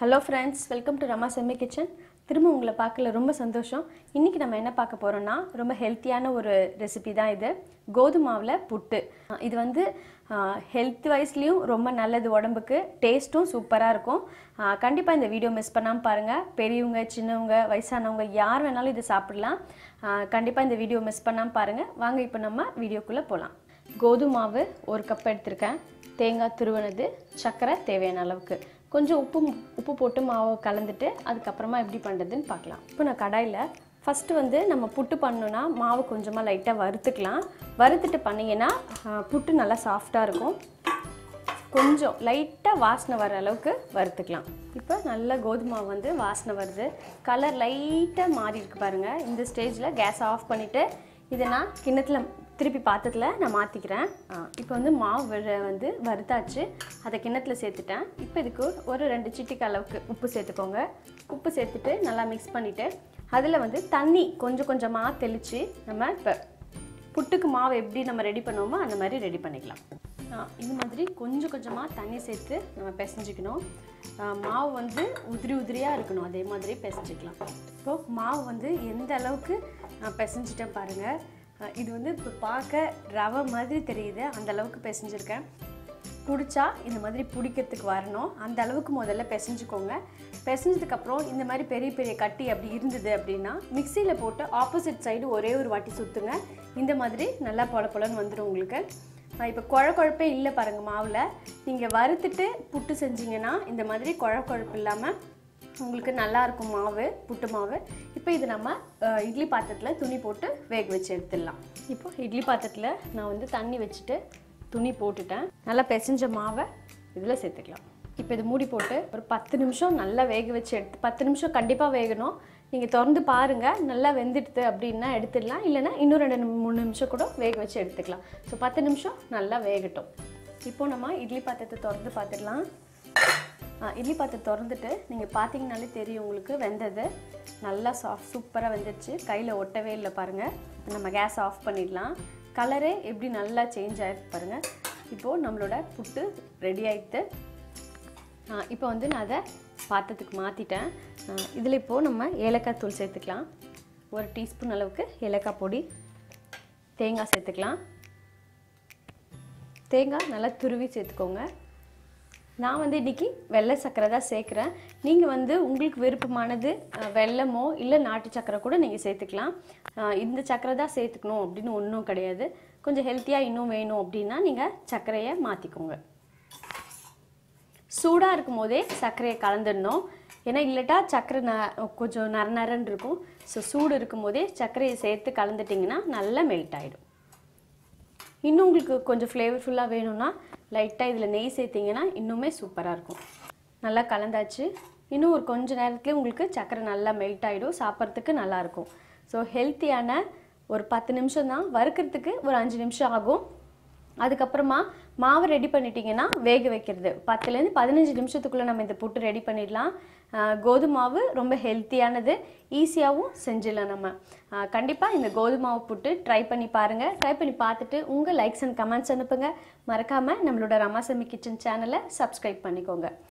hello friends welcome to Rama Semmi kitchen திரும்ப உங்களை பார்க்கல ரொம்ப சந்தோஷம் இன்றைக்கி நம்ம என்ன பார்க்க போகிறோம்னா ரொம்ப ஹெல்த்தியான ஒரு ரெசிபி தான் இது கோதுமாவில் புட்டு அஹ் இது வந்து ஹெல்த் வைஸ்லேயும் ரொம்ப நல்லது உடம்புக்கு டேஸ்ட்டும் சூப்பராக இருக்கும் கண்டிப்பாக இந்த வீடியோ மிஸ் பண்ணாமல் பாருங்கள் பெரியவங்க சின்னவங்க வயசானவங்க யார் வேணாலும் இது சாப்பிடலாம் கண்டிப்பாக இந்த வீடியோ மிஸ் பண்ணாமல் பாருங்கள் வாங்க இப்போ நம்ம வீடியோக்குள்ளே போகலாம் கோதுமாவு ஒரு கப் எடுத்திருக்கேன் தேங்காய் துருவனது சர்க்கரை தேவையான அளவுக்கு கொஞ்சம் உப்பு உப்பு போட்டு மாவை கலந்துட்டு அதுக்கப்புறமா எப்படி பண்ணுறதுன்னு பார்க்கலாம் இப்போ நான் கடாயில் ஃபஸ்ட்டு வந்து நம்ம புட்டு பண்ணணுன்னா மாவு கொஞ்சமாக லைட்டாக வறுத்துக்கலாம் வறுத்துட்டு பண்ணிங்கன்னா ஆ, புட்டு நல்லா சாஃப்டாக இருக்கும் கொஞ்சம் லைட்டாக வாசனை வர அளவுக்கு வறுத்துக்கலாம் இப்போ நல்ல கோதுமை வந்து வாசனை வருது கலர் லைட்டாக மாறி இருக்கு பாருங்கள் இந்த ஸ்டேஜில் கேஸ் ஆஃப் பண்ணிவிட்டு இதை நான் கிண்ணத்தில் திருப்பி பாத்திரத்தில் நான் மாற்றிக்கிறேன் இப்போ வந்து மாவு வ- வந்து வறுத்தாச்சு அதை கிண்ணத்தில் சேர்த்துட்டேன் இப்போ இதுக்கு ஒரு ரெண்டு சிட்டிக்கு அளவுக்கு உப்பு சேர்த்துக்கோங்க உப்பு சேர்த்துட்டு நல்லா மிக்ஸ் பண்ணிவிட்டு அதில் வந்து தண்ணி கொஞ்சம் கொஞ்சமாக தெளித்து நம்ம இப்போ புட்டுக்கு மாவு எப்படி நம்ம ரெடி பண்ணுவோமோ அந்த மாதிரி ரெடி பண்ணிக்கலாம் ஆ, இது மாதிரி கொஞ்சம் கொஞ்சமாக தண்ணி சேர்த்து நம்ம பிசைஞ்சிக்கணும் ஆ, மாவு வந்து உதிரி உதிரியாக இருக்கணும் அதே மாதிரி பிசைஞ்சிக்கலாம் இப்போ மாவு வந்து எந்த அளவுக்கு நான் பிசைஞ்சிட்டேன் பாருங்கள் ஆ, இது வந்து இப்போ பார்க்க ரவை மாதிரி தெரியுது அந்த அளவுக்கு பிசைஞ்சிருக்கேன் பிடிச்சா இந்த மாதிரி பிடிக்கிறதுக்கு வரணும் அந்த அளவுக்கு முதல்ல பிசைஞ்சுக்கோங்க பிசைஞ்சதுக்கப்புறம் இந்த மாதிரி பெரிய பெரிய கட்டி அப்படி இருந்தது அப்படின்னா மிக்சியில் போட்டு ஆப்போசிட் சைடு ஒரே ஒரு வாட்டி சுற்றுங்க இந்த மாதிரி நல்லா பொல பொலன்னு வந்துடும் உங்களுக்கு இப்போ குழ குழப்பே இல்லை பாருங்கள் மாவில் நீங்கள் வறுத்துட்டு புட்டு செஞ்சீங்கன்னா இந்த மாதிரி குழ குழப்பு இல்லாமல் உங்களுக்கு நல்லா இருக்கும் மாவு புட்டு மாவு இப்போ இது நம்ம அஹ், இட்லி பாத்திரத்தில் துணி போட்டு வேக வச்சு எடுத்துடலாம் இப்போ இட்லி பாத்திரத்தில் நான் வந்து தண்ணி வச்சுட்டு துணி போட்டுட்டேன் நல்லா பிசைஞ்ச மாவை இதில் சேர்த்துக்கலாம் இப்போ இது மூடி போட்டு ஒரு பத்து நிமிஷம் நல்லா வேக வச்சு எடுத்து பத்து நிமிஷம் கண்டிப்பாக வேகணும் நீங்கள் திறந்து பாருங்கள் நல்லா வெந்துடுது அப்படின்னா எடுத்துடலாம் இல்லைன்னா இன்னும் ரெண்டு நிமி- மூணு நிமிஷம் கூட வேக வச்சு எடுத்துக்கலாம் ஸோ பத்து நிமிஷம் நல்லா வேகட்டும் இப்போ நம்ம இட்லி பாத்திரத்தை திறந்து பார்த்துடலாம் ஆ, இட்லி பாத்திரம் திறந்துட்டு நீங்கள் பார்த்தீங்கனாலே தெரியும் உங்களுக்கு வெந்தது நல்லா சாஃப்ட் சூப்பராக வெந்துடுச்சு கையில் ஒட்டவே இல்லை பாருங்கள் நம்ம கேஸ் ஆஃப் பண்ணிடலாம் கலரே எப்படி நல்லா சேஞ்ச் ஆகிருக்கு பாருங்கள் இப்போது நம்மளோட புட்டு ரெடி ஆயிடுத்து ஆ, இப்போ வந்து நான் அதை பாத்திரத்துக்கு மாற்றிட்டேன் இதில் இப்போது நம்ம ஏலக்காய் தூள் சேர்த்துக்கலாம் ஒரு டீஸ்பூன் அளவுக்கு ஏலக்காய் பொடி தேங்காய் சேர்த்துக்கலாம் தேங்காய் நல்லா துருவி சேர்த்துக்கோங்க நான் வந்து இன்றைக்கி வெள்ளை சர்க்கரை தான் சேர்க்குறேன் நீங்கள் வந்து உங்களுக்கு விருப்பமானது அஹ், வெல்லமோ இல்லை நாட்டு சர்க்கரை கூட நீங்கள் சேர்த்துக்கலாம் அஹ், இந்த சர்க்கரை தான் சேர்த்துக்கணும் அப்படின்னு ஒன்றும் கிடையாது கொஞ்சம் ஹெல்த்தியாக இன்னும் வேணும் அப்படின்னா நீங்கள் சர்க்கரையை மாற்றிக்கோங்க சூடாக இருக்கும் போதே சர்க்கரையை கலந்துடணும் ஏன்னா இல்லட்டா சர்க்கரை ந கொஞ்சம் நர நரன்னு இருக்கும் ஸோ சூடு இருக்கும் போதே சர்க்கரையை சேர்த்து கலந்துட்டிங்கன்னா நல்லா மெல்ட் ஆகிடும் இன்னும் உங்களுக்கு கொஞ்சம் ஃப்ளேவர்ஃபுல்லாக வேணும்னா லைட்டாக இதில் நெய் சேர்த்திங்கன்னா இன்னுமே சூப்பராக இருக்கும் நல்லா கலந்தாச்சு இன்னும் ஒரு கொஞ்ச நேரத்துலேயே உங்களுக்கு சர்க்கரை நல்லா மெல்ட் ஆகிடும் சாப்பிட்றதுக்கு நல்லாயிருக்கும் ஸோ ஹெல்த்தியான ஒரு பத்து நிமிஷம் தான் வறுக்கிறதுக்கு ஒரு அஞ்சு நிமிஷம் ஆகும் அதுக்கப்புறமா மாவு ரெடி பண்ணிட்டீங்கன்னா வேக வைக்கிறது பத்துலேருந்து பதினஞ்சு நிமிஷத்துக்குள்ளே நம்ம இந்த புட்டு ரெடி பண்ணிடலாம் ஆஹ் கோதுமை மாவு ரொம்ப ஹெல்த்தியானது ஈஸியாகவும் செஞ்சிடலாம் நம்ம கண்டிப்பாக இந்த கோதுமை மாவு புட்டு ட்ரை பண்ணி பாருங்கள் ட்ரை பண்ணி பார்த்துட்டு உங்கள் லைக்ஸ் அண்ட் கமெண்ட்ஸ் அனுப்புங்க மறக்காமல் நம்மளோட ரமாசமி கிச்சன் சேனலை சப்ஸ்கிரைப் பண்ணிக்கோங்க